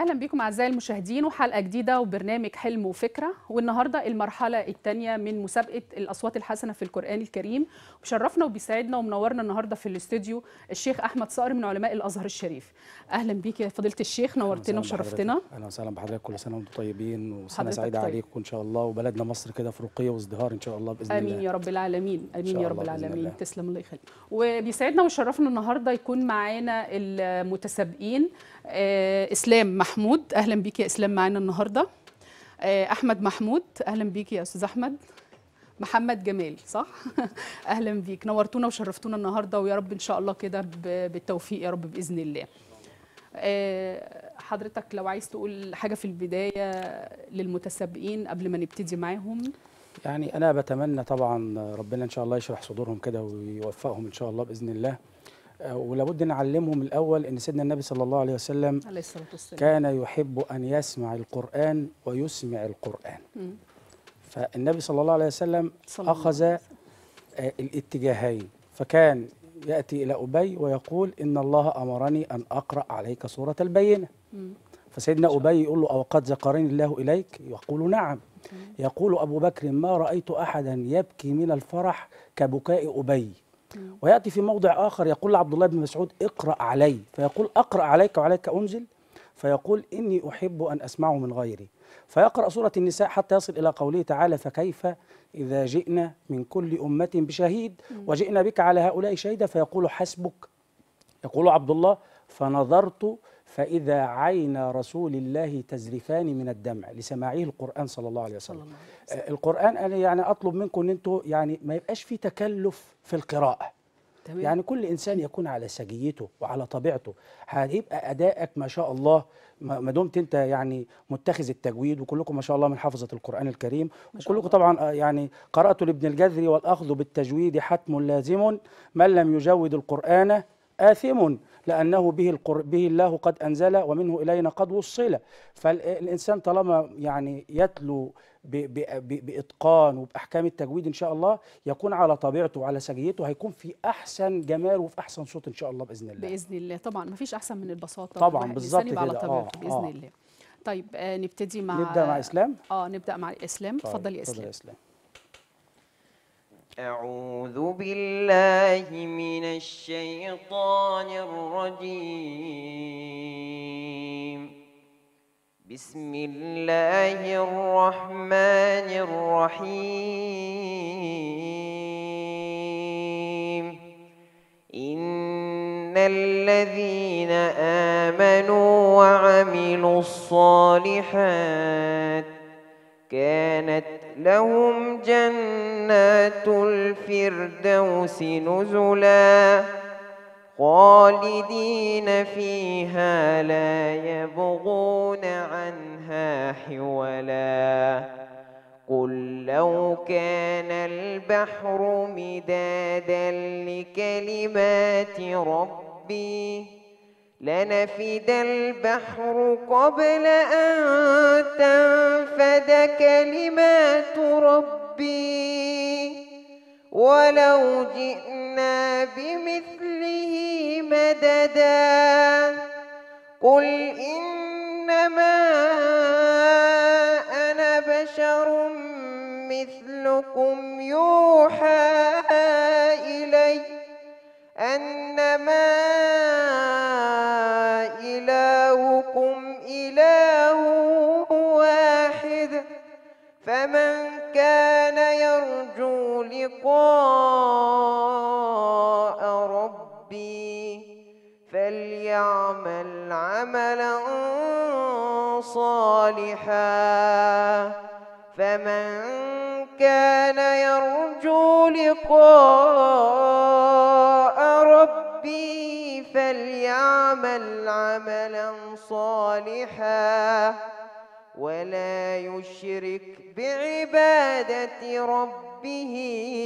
اهلا بكم اعزائي المشاهدين وحلقه جديده وبرنامج حلم وفكره والنهارده المرحله الثانيه من مسابقه الاصوات الحسنه في القران الكريم وشرفنا وبيسعدنا ومنورنا النهارده في الاستوديو الشيخ احمد صقر من علماء الازهر الشريف اهلا بيك يا فضيله الشيخ نورتنا وشرفتنا اهلا وسهلا بحضرتك كل سنه وانتم طيبين وسنه حضرتك سعيده طيب. عليكم ان شاء الله وبلدنا مصر كده في رقيه وازدهار ان شاء الله باذن امين الله يا رب العالمين امين شاء يا رب الله بإذن العالمين الله. تسلم الله يخليك وبيسعدنا ويشرفنا النهارده يكون معانا المتسابقين آه، اسلام محمود اهلا بيك يا اسلام معانا النهارده آه، احمد محمود اهلا بيك يا استاذ احمد محمد جمال صح اهلا بيك نورتونا وشرفتونا النهارده ويا رب ان شاء الله كده ب- بالتوفيق يا رب باذن الله آه، حضرتك لو عايز تقول حاجه في البدايه للمتسابقين قبل ما نبتدي معاهم يعني انا بتمنى طبعا ربنا ان شاء الله يشرح صدورهم كده ويوفقهم ان شاء الله باذن الله آه، ولابد نعلمهم الاول ان سيدنا النبي صلى الله عليه وسلم عليه الصلاه والسلام كان يحب ان يسمع القران ويسمع القران مم. فالنبي صلى الله عليه وسلم صلى الله اخذ عليه آه، الاتجاهين فكان ياتي الى ابي ويقول ان الله امرني ان اقرا عليك سوره البينه مم. فسيدنا ابي يقول له او قد ذكرني الله اليك يقول نعم يقول ابو بكر ما رايت احدا يبكي من الفرح كبكاء ابي مم. وياتي في موضع اخر يقول لعبد الله بن مسعود اقرا علي فيقول اقرا عليك وعليك انزل فيقول اني احب ان اسمعه من غيري فيقرا سوره النساء حتى يصل الى قوله تعالى فكيف اذا جئنا من كل امه بشهيد وجئنا بك على هؤلاء شهيدا فيقول حسبك يقول عبد الله فنظرت فإذا عين رسول الله تزرفان من الدمع لسماعه القرآن صلى الله عليه صلى وسلم الله عليه وسلم آه، القرآن أنا يعني أطلب منكم أن أنتوا يعني ما يبقاش في تكلف في القراءة تمام يعني كل إنسان يكون على سجيته وعلى طبيعته هيبقى أدائك ما شاء الله ما ما دمت أنت يعني متخذ التجويد وكلكم ما شاء الله من حافظة القرآن الكريم ما شاء وكلكم الله. طبعا آه، يعني قرأت لابن الجذري والأخذ بالتجويد حتم لازم من لم يجود القرآن آثم لأنه به القر... به الله قد أنزل ومنه إلينا قد وصل فالإنسان طالما يعني يتلو ب... ب... ب... بإتقان وبأحكام التجويد إن شاء الله يكون على طبيعته وعلى سجيته هيكون في أحسن جمال وفي أحسن صوت إن شاء الله بإذن الله باذن الله طبعا ما فيش احسن من البساطه طبعاً، والواحد بالظبط الإنسان يبقى على كده، طبيعته آه، باذن آه. الله طيب آه نبتدي مع نبدأ مع إسلام اه نبدا مع اسلام طيب، اتفضل يا اتفضل اسلام يا إسلام أعوذ بالله من الشيطان الرجيم بسم الله الرحمن الرحيم إن الذين آمنوا وعملوا الصالحات كانت لهم جنات الفردوس نزلا خالدين فيها لا يبغون عنها حولا قل لو كان البحر مدادا لكلمات ربي لنفد البحر قبل أن تنفد كلمات ربي ولو جئنا بمثله مددا قل إنما أنا بشر مثلكم يوحى إليّ أنما إلهكم إله واحد فمن كان يرجو لقاء ربي فليعمل عملا صالحا فمن كان يرجو لقاء ربي فليعمل عملا صالحا ولا يشرك بعبادة ربه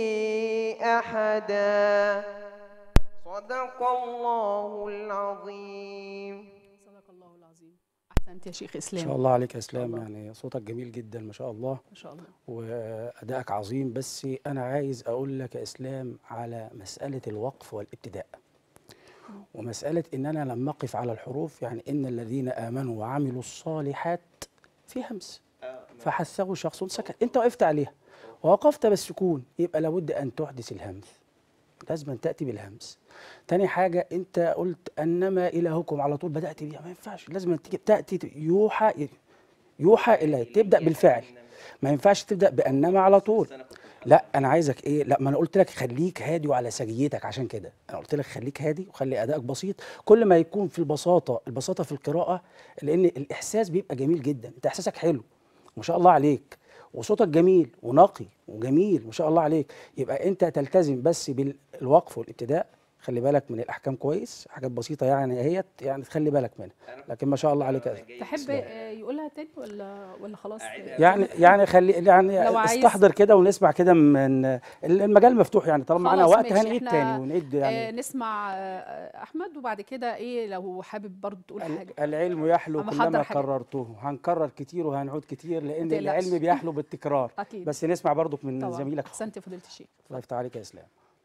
أحدا صدق الله العظيم صدق الله العظيم احسنت يا شيخ إن اسلام شاء الله عليك يا إسلام الله. يعني صوتك جميل جدا ما شاء الله ما شاء الله وأدائك عظيم بس أنا عايز أقول لك يا إسلام على مسألة الوقف والابتداء ومساله ان انا لما اقف على الحروف يعني ان الذين امنوا وعملوا الصالحات في همس فحسه شخص سكت انت وقفت عليها ووقفت بالسكون يبقى لابد ان تحدث الهمس لازم أن تاتي بالهمس تاني حاجه انت قلت انما الهكم على طول بدات بيها ما ينفعش لازم أن تيجي تاتي يوحى يوحى اليه تبدا بالفعل ما ينفعش تبدا بانما على طول لا انا عايزك ايه لا ما انا قلت لك خليك هادي وعلى سجيتك عشان كده انا قلت لك خليك هادي وخلي ادائك بسيط كل ما يكون في البساطه البساطه في القراءه لان الاحساس بيبقى جميل جدا انت احساسك حلو ما شاء الله عليك وصوتك جميل ونقي وجميل ما شاء الله عليك يبقى انت تلتزم بس بالوقف والابتداء خلي بالك من الاحكام كويس حاجات بسيطه يعني اهيت يعني تخلي بالك منها لكن ما شاء الله عليك يا تحب آه، يقولها تاني ولا ولا خلاص يعني يعني خلي يعني لو عايز- استحضر كده ونسمع كده من المجال مفتوح يعني طالما معانا خلاص وقت ماشي، هنعيد إحنا، تاني ونعيد آه، يعني نسمع آه، احمد وبعد كده ايه لو حابب برضه تقول ال- حاجه العلم يحلو أما كلما حضر حاجة. كررته هنكرر كتير وهنعود كتير لان ما تقلقش. العلم بيحلو بالتكرار اكيد بس نسمع برضك من طبعا زميلك احسنت يا فضيله الشيخ الله يفتح عليك يا اسلام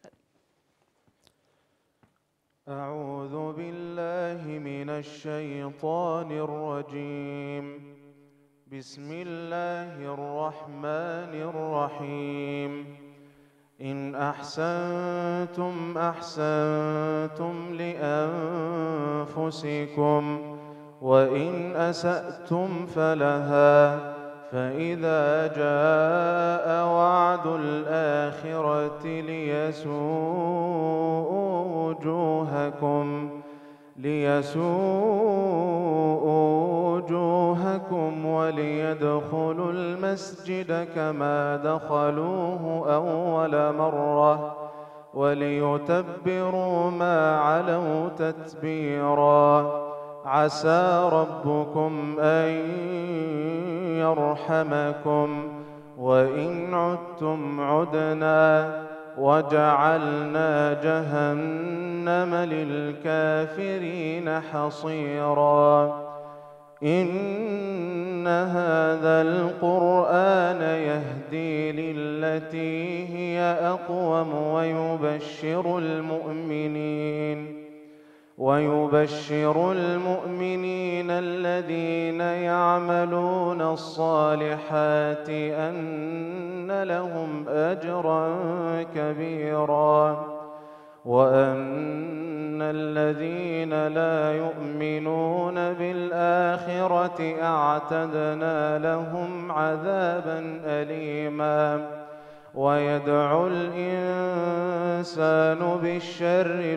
أعوذ بالله من الشيطان الرجيم بسم الله الرحمن الرحيم إن أحسنتم أحسنتم لأنفسكم وإن أسأتم فلها فإذا جاء وعد الآخرة ليسوءوا وجوهكم ليسوءوا وجوهكم وليدخلوا المسجد كما دخلوه أول مرة وليتبروا ما علوا تتبيرا عسى ربكم أن يرحمكم وإن عدتم عدنا وجعلنا جهنم للكافرين حصيرا إن هذا القرآن يهدي للتي هي أقوم ويبشر المؤمنين ويبشر المؤمنين الذين يعملون الصالحات أن لهم أجرا كبيرا وأن الذين لا يؤمنون بالآخرة أعتدنا لهم عذابا أليما ويدعو الإنسان بالشر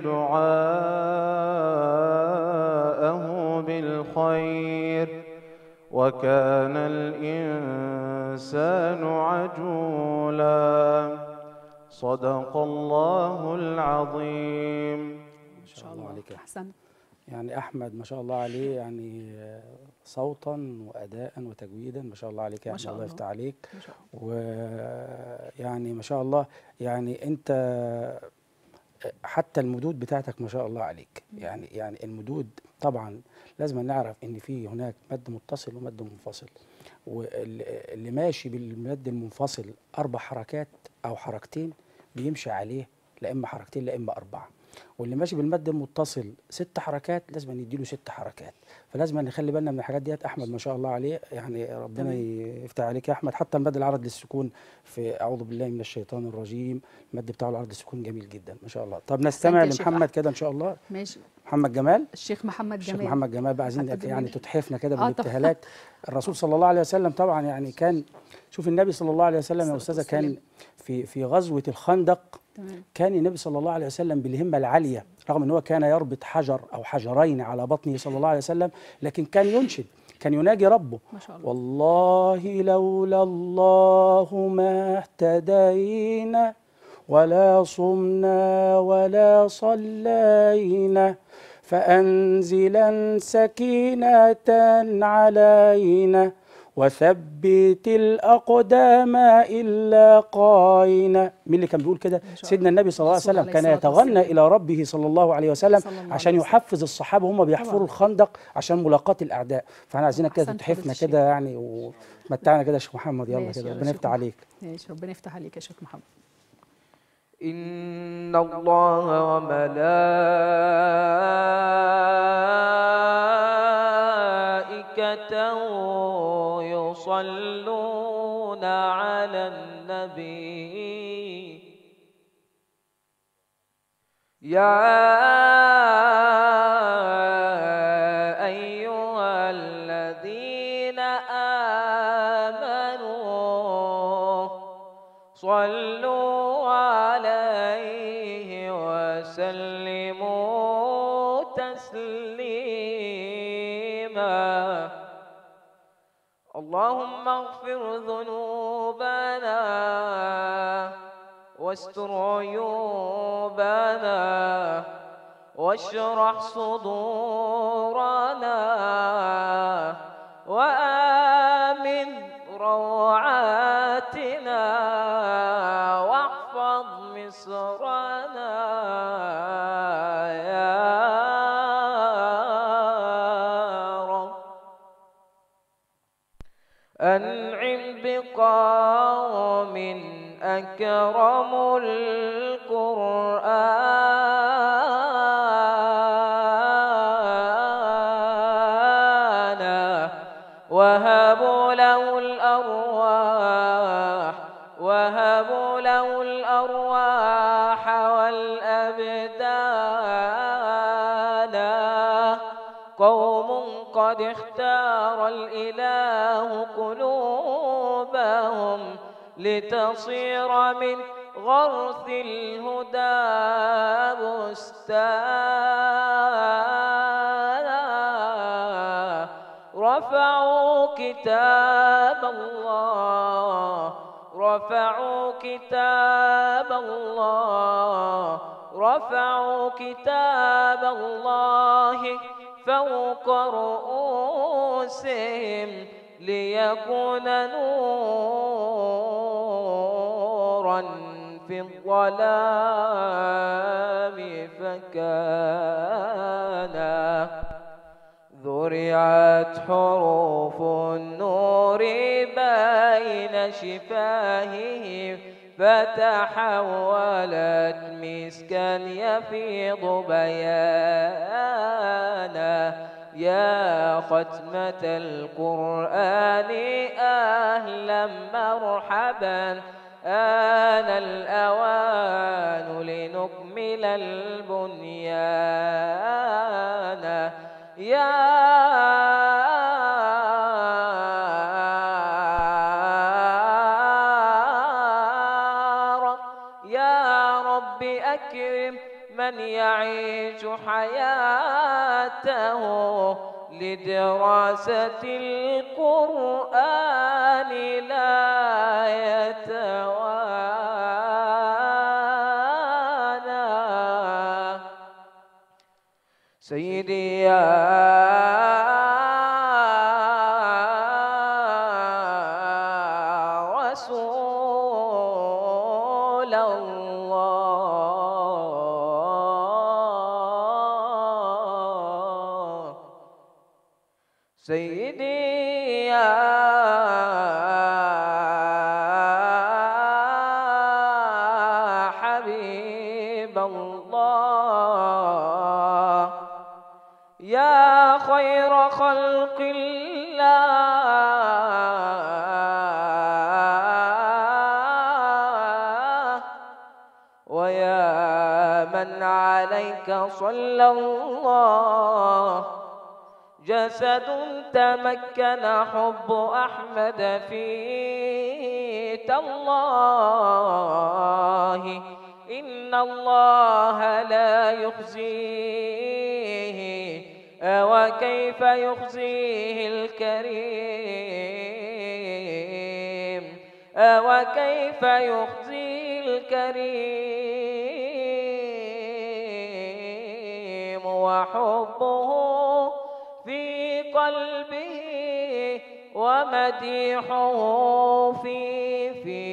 دعاءه بالخير وكان الإنسان عجولا صدق الله العظيم ما شاء الله عليك يا أحمد. احسنت يعني احمد ما شاء الله عليه يعني آه، صوتا واداء وتجويدا ما شاء الله عليك يا ما احمد شاء الله الله. يفتح عليك ما شاء الله ويعني ما شاء الله يعني انت حتى المدود بتاعتك ما شاء الله عليك يعني يعني المدود طبعا لازم نعرف ان في هناك مد متصل ومد منفصل واللي ماشي بالمد المنفصل اربع حركات او حركتين بيمشي عليه لا اما حركتين لا اما اربعه واللي ماشي بالمد المتصل ست حركات لازم نديله ست حركات فلازم نخلي بالنا من الحاجات ديت احمد ما شاء الله عليه يعني ربنا تمام. يفتح عليك يا احمد حتى المد العرض للسكون في اعوذ بالله من الشيطان الرجيم المد بتاعه العرض للسكون جميل جدا ما شاء الله طب نستمع يا شيخ لمحمد أحمد. كده ان شاء الله ماشي محمد جمال الشيخ محمد الشيخ جمال محمد جمال بقى عايزين هتقدم يعني لي؟ تتحفنا كده آه، طبعا. بالابتهالات الرسول صلى الله عليه وسلم طبعا يعني كان شوف النبي صلى الله عليه وسلم يا الصلاة استاذه كان والسلام. في في غزوه الخندق تمام كان النبي صلى الله عليه وسلم بالهمة العالية رغم أنه كان يربط حجر أو حجرين على بطنه صلى الله عليه وسلم لكن كان ينشد كان يناجي ربه ما شاء الله والله لولا الله ما اهتدينا ولا صمنا ولا صلينا فأنزلا سكينة علينا وثبت الأقدام إلا قاينا مين اللي كان بيقول كده ما شاء سيدنا النبي صلى الله عليه الرسول وسلم عليه كان الصلاة يتغنى والسلام. إلى ربه صلى الله عليه وسلم صلى الله عشان عليه وسلم. يحفز الصحابة وهم بيحفروا طبعا. الخندق عشان ملاقاة الأعداء فاحنا عايزينك كده أحسنت تتحفنا فضيلة كده يعني ومتعنا كده يا شيخ محمد يلا ماشي كده يا ربنا شيخ يفتح محمد. عليك ماشي ربنا يفتح عليك يا شيخ محمد إن الله وملائكته يصلون على النبي يا أيها الذين آمنوا صلوا عليه وسلموا تسليما اللهم اغفر ذنوبنا واستر عيوبنا واشرح صدورنا وآمن روعاتنا واحفظ مصرنا يا رب أنعم بقوم أكرموا القرآن وهبوا له الأرواح وهبوا له الأرواح والأبدان قوم قد اختار الإله قلوبهم لتصير من غرث الهدى بستانا رفعوا كتاب الله رفعوا كتاب الله رفعوا كتاب الله فوق رؤوسهم ليكون نورا في الظلام فكان ذرعت حروف النور بين شفاههم فتحولت مسكا يفيض بيانا يا ختمة القرآن أهلا مرحبا آن الأوان لنكمل البنيان يا رب يا رب أكرم من يعيش حياته لدراسة القرآن لا يتوانى سيدي يا رسول الله سيدي يا حبيب الله يا خير خلق الله ويا من عليك صلى الله جسد تمكن حب أحمد في تالله إن الله لا يخزيه وكيف يخزيه الكريم وكيف يخزيه الكريم وحبه في قلبه ومديحه في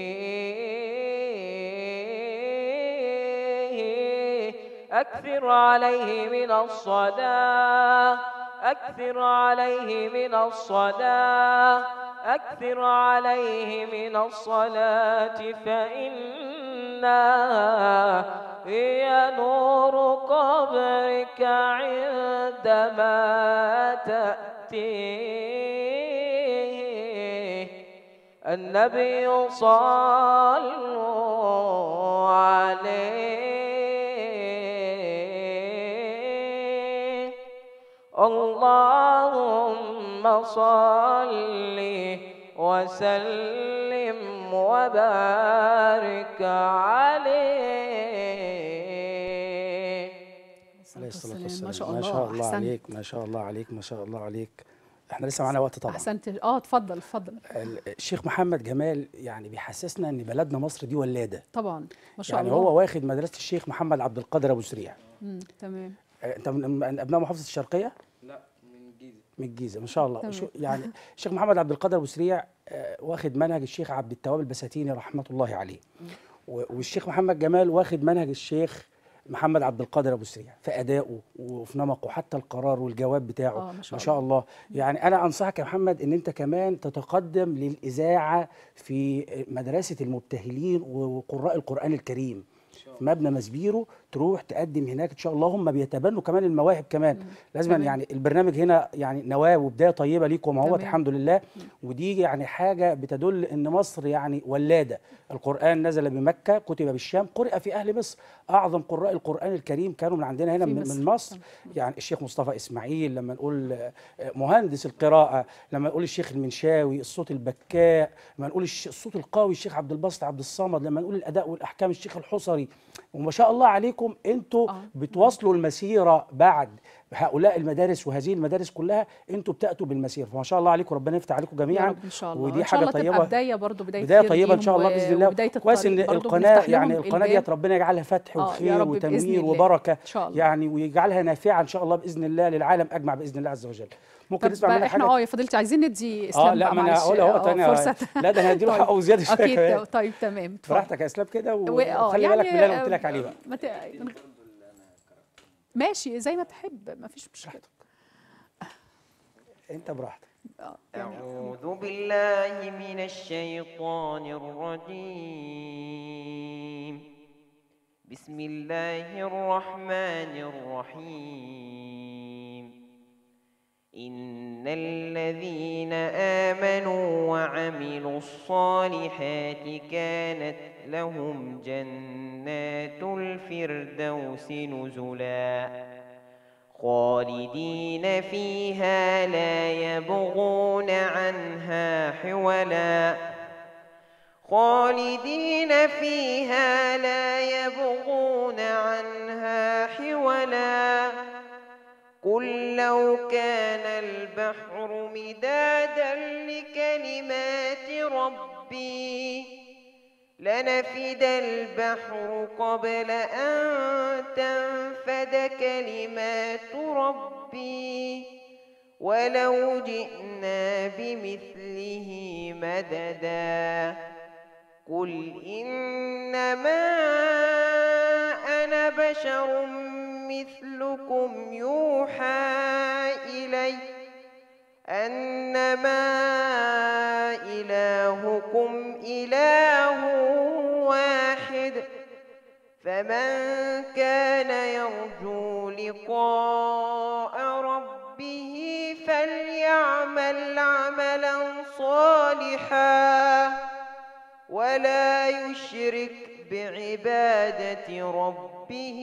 فيه أكثر عليه من الصلاة أكثر عليه من الصلاة أكثر عليه من الصلاة فإن إنها هي نور قبرك عندما تأتي النبي صلوا عليه اللهم صل وسلم وبارك عليه عليه الصلاة والسلام ما شاء الله ما شاء الله أحسنت. عليك ما شاء الله عليك ما شاء الله عليك احنا لسه معانا وقت طبعا احسنت اه اتفضل اتفضل ال- الشيخ محمد جمال يعني بيحسسنا ان بلدنا مصر دي ولاده طبعا ما شاء يعني الله هو واخد مدرسه الشيخ محمد عبد القادر ابو سريع مم. تمام آه، انت من من ابناء محافظه الشرقيه لا من الجيزة من الجيزه ما شاء الله تمام. شو يعني الشيخ محمد عبد القادر ابو سريع آه، واخد منهج الشيخ عبد التواب البساتيني رحمه الله عليه و- والشيخ محمد جمال واخد منهج الشيخ محمد عبد القادر ابو سريع في ادائه وفي نمقه حتى القرار والجواب بتاعه آه، ما شاء ما شاء الله يعني انا انصحك يا محمد ان انت كمان تتقدم للاذاعه في مدرسه المبتهلين وقراء القران الكريم في مبنى مسبيرو تروح تقدم هناك ان شاء الله هم بيتبنوا كمان المواهب كمان لازم تمام. يعني البرنامج هنا يعني نواه وبدايه طيبه ليكم اهوت تمام. الحمد لله ودي يعني حاجه بتدل ان مصر يعني ولاده القران نزل بمكه كتب بالشام قرئ في اهل مصر اعظم قراء القران الكريم كانوا من عندنا هنا في من مصر. من مصر يعني الشيخ مصطفى اسماعيل لما نقول آه، مهندس القراءه لما نقول الشيخ المنشاوي الصوت البكاء لما نقول الش- الصوت القوي الشيخ عبد الباسط عبد الصمد لما نقول الاداء والاحكام الشيخ الحصري وما شاء الله عليكم انتوا آه. بتواصلوا المسيره بعد هؤلاء المدارس وهذه المدارس كلها انتوا بتاتوا بالمسيره فما شاء الله عليكم ربنا يفتح عليكم يا جميعا رب ان شاء الله ودي ان شاء حاجه الله تبقى طيبه بدايه برضو بدايه بدايه خير طيبه ان شاء الله ليهم باذن الله وبدايه كويس ان الطريق برضو القناه بنفتح لهم يعني القناه الباب. ديت ربنا يجعلها فتح آه، يا وخير رب بإذن وتنوير الله. وبركه إن شاء الله. يعني ويجعلها نافعه ان شاء الله باذن الله للعالم اجمع باذن الله عز وجل ممكن طب نسمع منك احنا حاجه اه يا فضيلتي عايزين ندي اسلام اه لا بقى ما انا معلش. هقول اهو آه، تاني فرصه لا ده انا هديله طيب. حقه زياده شويه اكيد كمان طيب تمام اتفضل. براحتك يا اسلام كده و- آه، وخلي بالك من اللي انا آه، قلت لك عليه بقى ما ت... ماشي زي ما تحب ما فيش مشكله انت براحتك آه، يعني أعوذ بالله من الشيطان الرجيم بسم الله الرحمن الرحيم إن الذين آمنوا وعملوا الصالحات كانت لهم جنات الفردوس نزلاً خالدين فيها لا يبغون عنها حولا خالدين فيها لا يبغون عنها حولا قل لو كان البحر مدادا لكلمات ربي لنفد البحر قبل أن تنفد كلمات ربي ولو جئنا بمثله مددا قل إنما أنا بشر مثلكم يوحى إليّ أنما إلهكم إله واحد فمن كان يرجو لقاء ربه فليعمل عملا صالحا ولا يشرك بعبادة ربه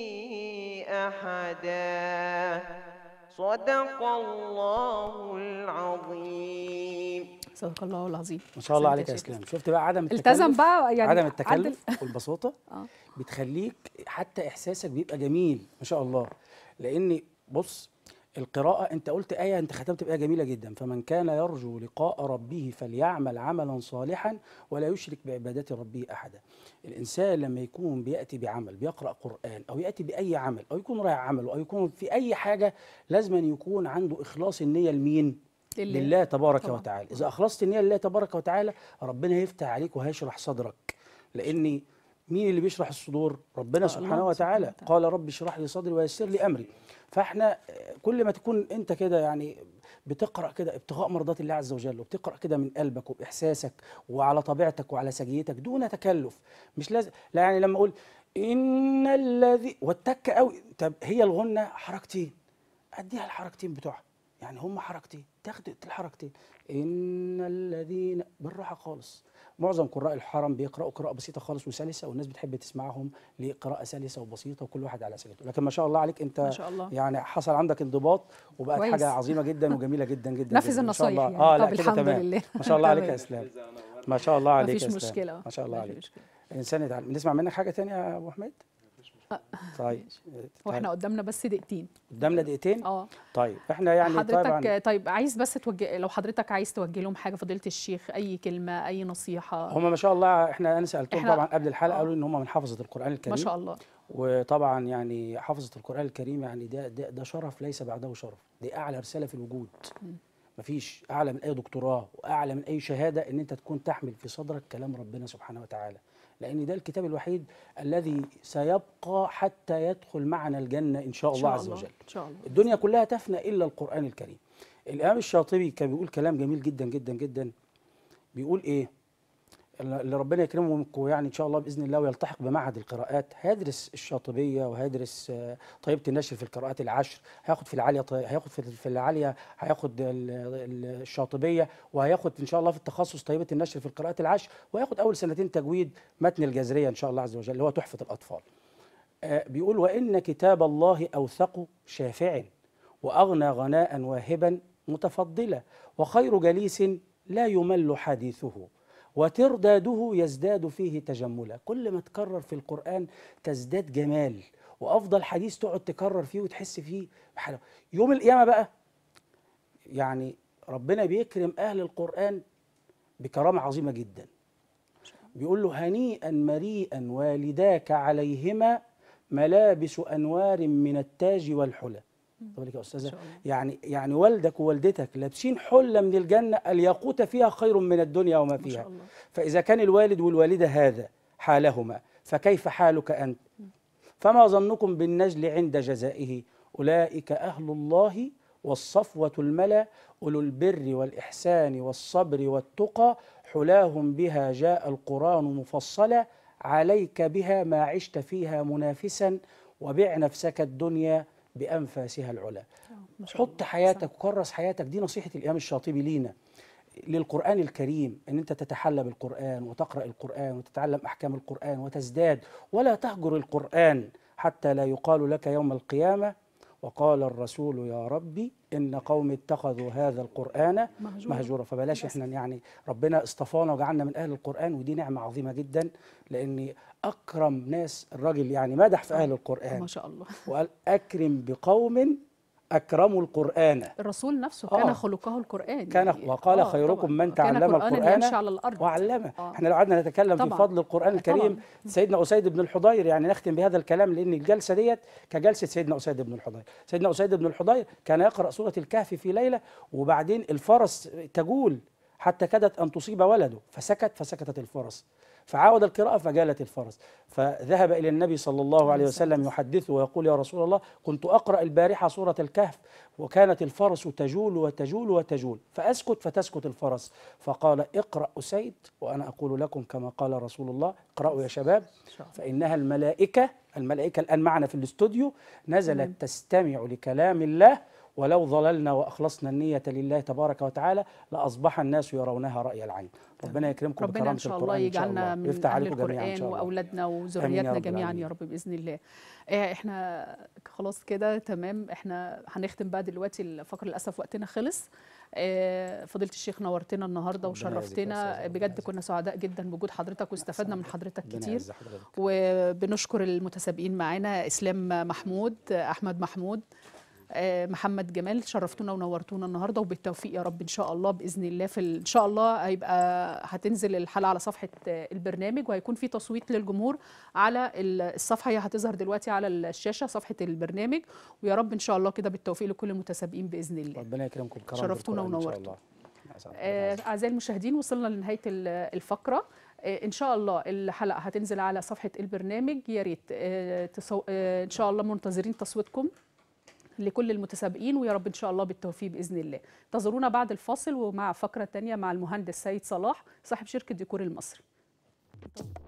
أحدا صدق الله العظيم صدق الله العظيم ما شاء الله أحسنت عليك يا شيخ اسلام شفت بقى عدم التكلف التزم بقى يعني عدم عدل. التكلف والبساطه آه. بتخليك حتى احساسك بيبقى جميل ما شاء الله لان بص القراءة أنت قلت آية أنت ختمت بآية جميلة جدا فمن كان يرجو لقاء ربه فليعمل عملا صالحا ولا يشرك بعبادة ربه أحدا الإنسان لما يكون بيأتي بعمل بيقرأ قرآن أو يأتي بأي عمل أو يكون رايح عمله أو يكون في أي حاجة لازم أن يكون عنده إخلاص النية لمين؟ لله. لله تبارك طبعا. وتعالى إذا أخلصت النية لله تبارك وتعالى ربنا هيفتح عليك وهيشرح صدرك لأن مين اللي بيشرح الصدور؟ ربنا آه، سبحانه الله وتعالى سبحانه وتعالى. قال رب اشرح لي صدري ويسر لي امري فاحنا كل ما تكون انت كده يعني بتقرا كده ابتغاء مرضات الله عز وجل وبتقرا كده من قلبك وباحساسك وعلى طبيعتك وعلى سجيتك دون تكلف مش لازم لا يعني لما اقول ان الذي والتك قوي طب هي الغنه حركتين اديها الحركتين بتوعها يعني هم حركتين تاخد الحركتين ان الذين بالراحه خالص معظم قراء الحرم بيقراوا قراءه بسيطه خالص وسلسه والناس بتحب تسمعهم لقراءه سلسه وبسيطه وكل واحد على سجيته لكن ما شاء الله عليك انت ما شاء الله. يعني حصل عندك انضباط وبقت كويس. حاجه عظيمه جدا وجميله جدا جدا نفذ جداً. ما شاء النصايح الله. يعني. اه طب لا كده الحمد تمام لله. ما شاء الله عليك يا تمام. اسلام ما شاء الله عليك مفيش يا إسلام. مشكله ما شاء الله ما في عليك مشكلة. الانسان يتعلم نسمع منك حاجه تانية يا ابو حميد طيب واحنا قدامنا بس دقيقتين قدامنا دقيقتين اه طيب احنا يعني حضرتك طبعا طيب عايز بس توجه لو حضرتك عايز توجه لهم حاجه فضيله الشيخ اي كلمه اي نصيحه هم ما شاء الله احنا انا سالتهم إحنا- طبعا قبل الحلقه آه. قالوا ان هم من حافظه القران الكريم ما شاء الله وطبعا يعني حافظه القران الكريم يعني ده ده, ده شرف ليس بعده شرف دي اعلى رساله في الوجود مفيش اعلى من اي دكتوراه واعلى من اي شهاده ان انت تكون تحمل في صدرك كلام ربنا سبحانه وتعالى لان ده الكتاب الوحيد الذي سيبقى حتى يدخل معنا الجنه ان شاء ان الله شاء عز الله وجل ان شاء الله الدنيا كلها تفنى الا القران الكريم الامام الشاطبي كان بيقول كلام جميل جدا جدا جدا بيقول ايه اللي ربنا يكرمه منكم يعني ان شاء الله باذن الله ويلتحق بمعهد القراءات هيدرس الشاطبيه وهيدرس آه، طيبه النشر في القراءات العشر هياخد في العاليه طي... هياخد في في العاليه هياخد ال- ال- الشاطبيه وهياخد ان شاء الله في التخصص طيبه النشر في القراءات العشر وهياخد اول سنتين تجويد متن الجزريه ان شاء الله عز وجل اللي هو تحفه الاطفال آه، بيقول وإن كتاب الله أوثق شافع وأغنى غناء واهبا متفضلا وخير جليس لا يمل حديثه وترداده يزداد فيه تجملا كل ما تكرر في القرآن تزداد جمال وأفضل حديث تقعد تكرر فيه وتحس فيه بحلاوة يوم القيامة بقى يعني ربنا بيكرم أهل القرآن بكرامة عظيمة جدا بيقول له هنيئا مريئا والداك عليهما ملابس انوار من التاج والحلى خد بالك يا استاذه شاء الله. يعني يعني والدك ووالدتك لابسين حله من الجنه الياقوت فيها خير من الدنيا وما ما فيها شاء الله فاذا كان الوالد والوالده هذا حالهما فكيف حالك انت فما ظنكم بالنجل عند جزائه اولئك اهل الله والصفوه الملا اولو البر والاحسان والصبر والتقى حلاهم بها جاء القران مفصلا عليك بها ما عشت فيها منافسا وبع نفسك الدنيا بانفاسها العلا ما شاء الله. حط حياتك وكرس حياتك دي نصيحه الامام الشاطبي لينا للقرآن الكريم ان انت تتحلى بالقرآن وتقرأ القرآن وتتعلم احكام القرآن وتزداد ولا تهجر القرآن حتى لا يقال لك يوم القيامة وقال الرسول يا ربي ان قوم اتخذوا هذا القرآن مهجورا. مهجورا فبلاش احنا يعني ربنا اصطفانا وجعلنا من اهل القرآن ودي نعمة عظيمة جدا لان اكرم ناس الراجل يعني مدح في اهل القرآن ما شاء الله وقال اكرم بقوم اكرموا القرآن الرسول نفسه آه. كان خلقه القرآن كان يعني. وقال آه، خيركم طبعاً. من كان تعلم قرآناً القرآن يمشي على الأرض وعلمه آه. احنا لو قعدنا نتكلم في طبعاً. فضل القرآن الكريم طبعاً. سيدنا أسيد بن الحضير يعني نختم بهذا الكلام لأن الجلسة ديت كجلسة سيدنا أسيد بن الحضير سيدنا أسيد بن الحضير كان يقرأ سورة الكهف في ليلة وبعدين الفرس تجول حتى كادت أن تصيب ولده فسكت فسكتت الفرس فعاود القراءة فجالت الفرس فذهب إلى النبي صلى الله عليه وسلم يحدثه ويقول يا رسول الله كنت أقرأ البارحة سورة الكهف وكانت الفرس تجول وتجول وتجول فأسكت فتسكت الفرس فقال اقرأ أسيد وأنا أقول لكم كما قال رسول الله اقرأوا يا شباب فإنها الملائكة الملائكة الآن معنا في الاستوديو نزلت تستمع لكلام الله ولو ظللنا واخلصنا النيه لله تبارك وتعالى لاصبح الناس يرونها راي العين ربنا يكرمكم ربنا بكرامه ان شاء الله القران ان شاء يجعلنا الله من ويفتح اهل عليكم جميعا ان القران شاء الله واولادنا آمين يا وذرياتنا رب جميعا العالمين. يا رب باذن الله آه، احنا خلاص كده تمام احنا هنختم بقى دلوقتي الفقره للاسف وقتنا خلص آه، فضيله الشيخ نورتنا النهارده ربنا يعزك يا وشرفتنا أستاذة، ربنا بجد يعزك. كنا سعداء جدا بوجود حضرتك واستفدنا من حضرتك ربنا كتير يعز حضرتك وبنشكر المتسابقين معانا اسلام محمود احمد محمود آه، محمد جمال شرفتونا ونورتونا النهارده وبالتوفيق يا رب ان شاء الله باذن الله في ال- ان شاء الله هيبقى هتنزل الحلقه على صفحه آه، البرنامج وهيكون في تصويت للجمهور على ال- الصفحه هي هتظهر دلوقتي على الشاشه صفحه البرنامج ويا رب ان شاء الله كده بالتوفيق لكل المتسابقين باذن الله ربنا يكرمكم بكرامه شرفتونا القرآن ان شاء ونورتونا. الله أسعد. آه، أعزائي المشاهدين وصلنا لنهاية ال- الفقرة آه، إن شاء الله الحلقة هتنزل على صفحة البرنامج يا ريت آه، تصو... آه، إن شاء الله منتظرين تصويتكم لكل المتسابقين ويا رب ان شاء الله بالتوفيق باذن الله انتظرونا بعد الفاصل ومع فقره تانية مع المهندس سيد صلاح صاحب شركه ديكور المصري